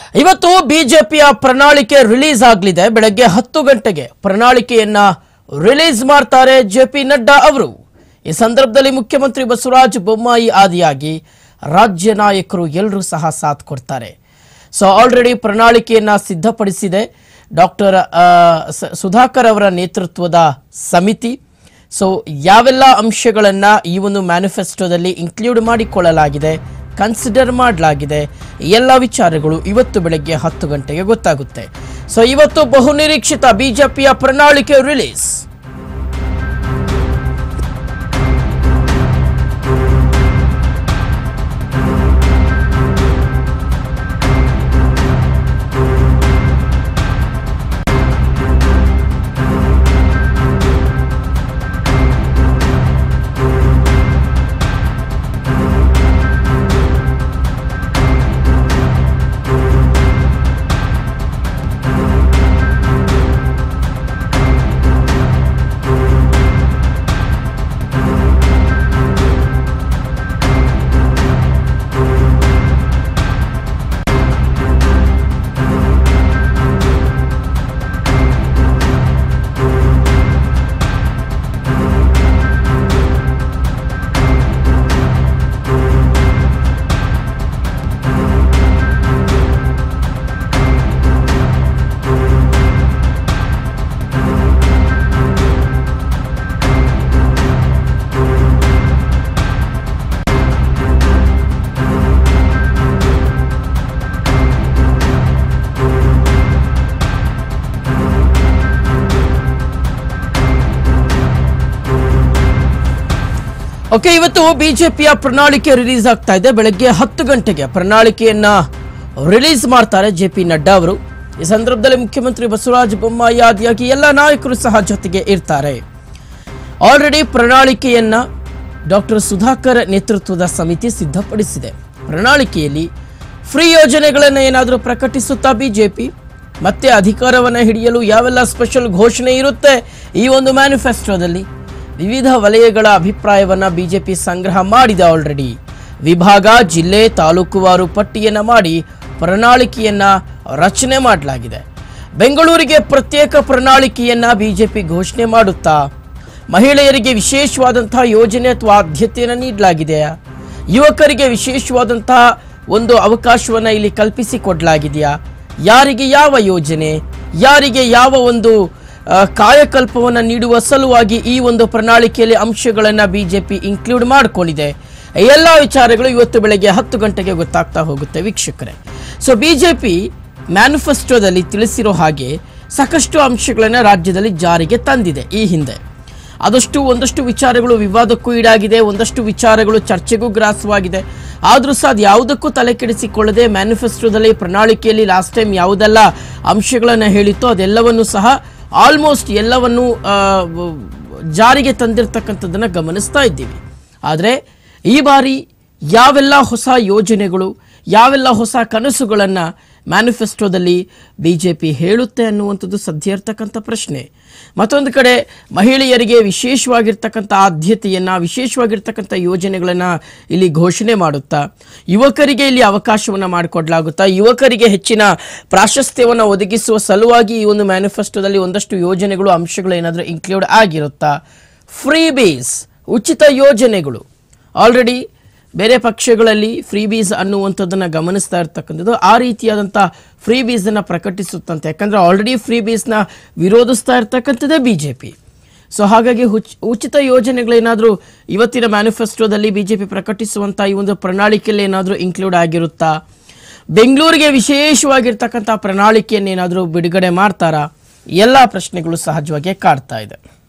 ಇವತ್ತು ಬಿಜೆಪಿಯ ಪ್ರಣಾಳಿಕೆ ರಿಲೀಸ್ ಆಗಲಿದೆ ಬೆಳಗ್ಗೆ ಹತ್ತು ಗಂಟೆಗೆ ಪ್ರಣಾಳಿಕೆಯನ್ನ ರಿಲೀಸ್ ಮಾಡ್ತಾರೆ ಜೆ ಪಿ ನಡ್ಡಾ ಅವರು ಈ ಸಂದರ್ಭದಲ್ಲಿ ಮುಖ್ಯಮಂತ್ರಿ ಬಸವರಾಜ ಬೊಮ್ಮಾಯಿ ಆದಿಯಾಗಿ ರಾಜ್ಯ ನಾಯಕರು ಎಲ್ಲರೂ ಸಹ ಸಾಥ್ ಕೊಡ್ತಾರೆ ಸೊ ಆಲ್ರೆಡಿ ಪ್ರಣಾಳಿಕೆಯನ್ನ ಸಿದ್ಧಪಡಿಸಿದೆ ಡಾಕ್ಟರ್ ಸುಧಾಕರ್ ಅವರ ನೇತೃತ್ವದ ಸಮಿತಿ ಸೊ ಯಾವೆಲ್ಲ ಅಂಶಗಳನ್ನ ಈ ಒಂದು ಮ್ಯಾನಿಫೆಸ್ಟೋದಲ್ಲಿ ಇನ್ಕ್ಲೂಡ್ ಮಾಡಿಕೊಳ್ಳಲಾಗಿದೆ ಕನ್ಸಿಡರ್ ಮಾಡಲಾಗಿದೆ ಎಲ್ಲ ವಿಚಾರಗಳು ಇವತ್ತು ಬೆಳಗ್ಗೆ ಹತ್ತು ಗಂಟೆಗೆ ಗೊತ್ತಾಗುತ್ತೆ ಸೊ ಇವತ್ತು ಬಹುನಿರೀಕ್ಷಿತ ಬಿಜೆಪಿಯ ಪ್ರಣಾಳಿಕೆ ರಿಲೀಸ್ ಓಕೆ ಇವತ್ತು ಬಿಜೆಪಿಯ ಪ್ರಣಾಳಿಕೆ ರಿಲೀಸ್ ಆಗ್ತಾ ಇದೆ ಬೆಳಗ್ಗೆ ಹತ್ತು ಗಂಟೆಗೆ ಪ್ರಣಾಳಿಕೆಯನ್ನ ರಿಲೀಸ್ ಮಾಡ್ತಾರೆ ಜೆ ಪಿ ನಡ್ಡಾ ಅವರು ಈ ಸಂದರ್ಭದಲ್ಲಿ ಮುಖ್ಯಮಂತ್ರಿ ಬಸವರಾಜ ಬೊಮ್ಮಾಯಿ ಆದಿಯಾಗಿ ಎಲ್ಲ ನಾಯಕರು ಸಹ ಜೊತೆಗೆ ಇರ್ತಾರೆ ಆಲ್ರೆಡಿ ಪ್ರಣಾಳಿಕೆಯನ್ನ ಡಾಕ್ಟರ್ ಸುಧಾಕರ್ ನೇತೃತ್ವದ ಸಮಿತಿ ಸಿದ್ಧಪಡಿಸಿದೆ ಪ್ರಣಾಳಿಕೆಯಲ್ಲಿ ಫ್ರೀ ಯೋಜನೆಗಳನ್ನು ಏನಾದರೂ ಪ್ರಕಟಿಸುತ್ತಾ ಬಿಜೆಪಿ ಮತ್ತೆ ಅಧಿಕಾರವನ್ನು ಹಿಡಿಯಲು ಯಾವೆಲ್ಲ ಸ್ಪೆಷಲ್ ಘೋಷಣೆ ಇರುತ್ತೆ ಈ ಒಂದು ಮ್ಯಾನಿಫೆಸ್ಟೋದಲ್ಲಿ ವಿವಿಧ ವಲಯಗಳ ಅಭಿಪ್ರಾಯವನ್ನ ಬಿಜೆಪಿ ಸಂಗ್ರಹ ಮಾಡಿದೆ ಆಲ್ರೆಡಿ ವಿಭಾಗ ಜಿಲ್ಲೆ ತಾಲೂಕುವಾರು ಪಟ್ಟಿಯನ್ನ ಮಾಡಿ ಪ್ರಣಾಳಿಕೆಯನ್ನ ರಚನೆ ಮಾಡಲಾಗಿದೆ ಬೆಂಗಳೂರಿಗೆ ಪ್ರತ್ಯೇಕ ಪ್ರಣಾಳಿಕೆಯನ್ನ ಬಿಜೆಪಿ ಘೋಷಣೆ ಮಾಡುತ್ತಾ ಮಹಿಳೆಯರಿಗೆ ವಿಶೇಷವಾದಂತಹ ಯೋಜನೆ ಅಥವಾ ಆದ್ಯತೆಯನ್ನು ನೀಡಲಾಗಿದೆಯಾ ಯುವಕರಿಗೆ ವಿಶೇಷವಾದಂತಹ ಒಂದು ಅವಕಾಶವನ್ನು ಇಲ್ಲಿ ಕಲ್ಪಿಸಿಕೊಡಲಾಗಿದೆಯಾ ಯಾರಿಗೆ ಯಾವ ಯೋಜನೆ ಯಾರಿಗೆ ಯಾವ ಒಂದು ಆ, ಕಾಯಕಲ್ಪವನ್ನು ನೀಡುವ ಸಲುವಾಗಿ ಈ ಒಂದು ಪ್ರಣಾಳಿಕೆಯಲ್ಲಿ ಅಂಶಗಳನ್ನು ಬಿಜೆಪಿ ಇನ್ಕ್ಲೂಡ್ ಮಾಡಿಕೊಂಡಿದೆ ಎಲ್ಲ ವಿಚಾರಗಳು ಇವತ್ತು ಬೆಳಗ್ಗೆ ಹತ್ತು ಗಂಟೆಗೆ ಗೊತ್ತಾಗ್ತಾ ಹೋಗುತ್ತೆ ವೀಕ್ಷಕರೇ ಸೊ ಬಿಜೆಪಿ ಮ್ಯಾನಿಫೆಸ್ಟೋದಲ್ಲಿ ತಿಳಿಸಿರೋ ಹಾಗೆ ಸಾಕಷ್ಟು ಅಂಶಗಳನ್ನು ರಾಜ್ಯದಲ್ಲಿ ಜಾರಿಗೆ ತಂದಿದೆ ಈ ಹಿಂದೆ ಆದಷ್ಟು ಒಂದಷ್ಟು ವಿಚಾರಗಳು ವಿವಾದಕ್ಕೂ ಈಡಾಗಿದೆ ಒಂದಷ್ಟು ವಿಚಾರಗಳು ಚರ್ಚೆಗೂ ಗ್ರಾಸವಾಗಿದೆ ಆದರೂ ಸಹ ಅದು ಯಾವುದಕ್ಕೂ ತಲೆ ಕೆಡಿಸಿಕೊಳ್ಳದೆ ಮ್ಯಾನಿಫೆಸ್ಟೋದಲ್ಲಿ ಪ್ರಣಾಳಿಕೆಯಲ್ಲಿ ಲಾಸ್ಟ್ ಟೈಮ್ ಯಾವುದೆಲ್ಲ ಅಂಶಗಳನ್ನು ಹೇಳಿತ್ತೋ ಅದೆಲ್ಲವನ್ನು ಸಹ ಆಲ್ಮೋಸ್ಟ್ ಎಲ್ಲವನ್ನು ಆ, ವ- ಜಾರಿಗೆ ತಂದಿರತಕ್ಕಂಥದ್ದನ್ನು ಗಮನಿಸ್ತಾ ಇದ್ದೀವಿ ಆದರೆ ಈ ಬಾರಿ ಯಾವೆಲ್ಲ ಹೊಸ ಯೋಜನೆಗಳು ಯಾವೆಲ್ಲ ಹೊಸ ಕನಸುಗಳನ್ನು ಮ್ಯಾನಿಫೆಸ್ಟೋದಲ್ಲಿ ಬಿ ಜೆ ಪಿ ಹೇಳುತ್ತೆ ಅನ್ನುವಂಥದ್ದು ಸದ್ಯ ಇರ್ತಕ್ಕಂಥ ಪ್ರಶ್ನೆ ಮತ್ತೊಂದು ಕಡೆ ಮಹಿಳೆಯರಿಗೆ ವಿಶೇಷವಾಗಿರ್ತಕ್ಕಂಥ ಆದ್ಯತೆಯನ್ನು ವಿಶೇಷವಾಗಿರ್ತಕ್ಕಂಥ ಯೋಜನೆಗಳನ್ನು ಇಲ್ಲಿ ಘೋಷಣೆ ಮಾಡುತ್ತಾ ಯುವಕರಿಗೆ ಇಲ್ಲಿ ಅವಕಾಶವನ್ನು ಮಾಡಿಕೊಡ್ಲಾಗುತ್ತಾ ಯುವಕರಿಗೆ ಹೆಚ್ಚಿನ ಪ್ರಾಶಸ್ತ್ಯವನ್ನು ಒದಗಿಸುವ ಸಲುವಾಗಿ ಈ ಒಂದು ಮ್ಯಾನಿಫೆಸ್ಟೋದಲ್ಲಿ ಒಂದಷ್ಟು ಯೋಜನೆಗಳು ಅಂಶಗಳು ಏನಾದರೂ ಇನ್ಕ್ಲೂಡ್ ಆಗಿರುತ್ತಾ ಫ್ರೀ ಬೇಸ್ ಉಚಿತ ಯೋಜನೆಗಳು ಆಲ್ರೆಡಿ ಬೇರೆ ಪಕ್ಷಗಳಲ್ಲಿ ಫ್ರೀ ಬೀಸ್ ಅನ್ನುವಂಥದ್ದನ್ನು ಗಮನಿಸ್ತಾ ಇರ್ತಕ್ಕಂಥದ್ದು ಆ ರೀತಿಯಾದಂಥ ಫ್ರೀ ಬೀಸನ್ನು ಪ್ರಕಟಿಸುತ್ತಂತೆ ಯಾಕಂದರೆ ಆಲ್ರೆಡಿ ಫ್ರೀ ಬೀಸ್ನ ವಿರೋಧಿಸ್ತಾ ಇರ್ತಕ್ಕಂಥದ್ದೇ ಬಿ ಜೆ ಪಿ ಸೊ ಹಾಗಾಗಿ ಹುಚ್ ಉಚಿತ ಯೋಜನೆಗಳೇನಾದರೂ ಇವತ್ತಿನ ಮ್ಯಾನಿಫೆಸ್ಟೋದಲ್ಲಿ ಬಿ ಜೆ ಪಿ ಪ್ರಕಟಿಸುವಂಥ ಈ ಒಂದು ಪ್ರಣಾಳಿಕೆಯಲ್ಲಿ ಏನಾದರೂ ಇನ್ಕ್ಲೂಡ್ ಆಗಿರುತ್ತಾ ಬೆಂಗಳೂರಿಗೆ ವಿಶೇಷವಾಗಿರ್ತಕ್ಕಂಥ ಪ್ರಣಾಳಿಕೆಯನ್ನೇನಾದರೂ ಬಿಡುಗಡೆ ಮಾಡ್ತಾರಾ ಎಲ್ಲ ಪ್ರಶ್ನೆಗಳು ಸಹಜವಾಗಿ ಕಾಡ್ತಾ ಇದೆ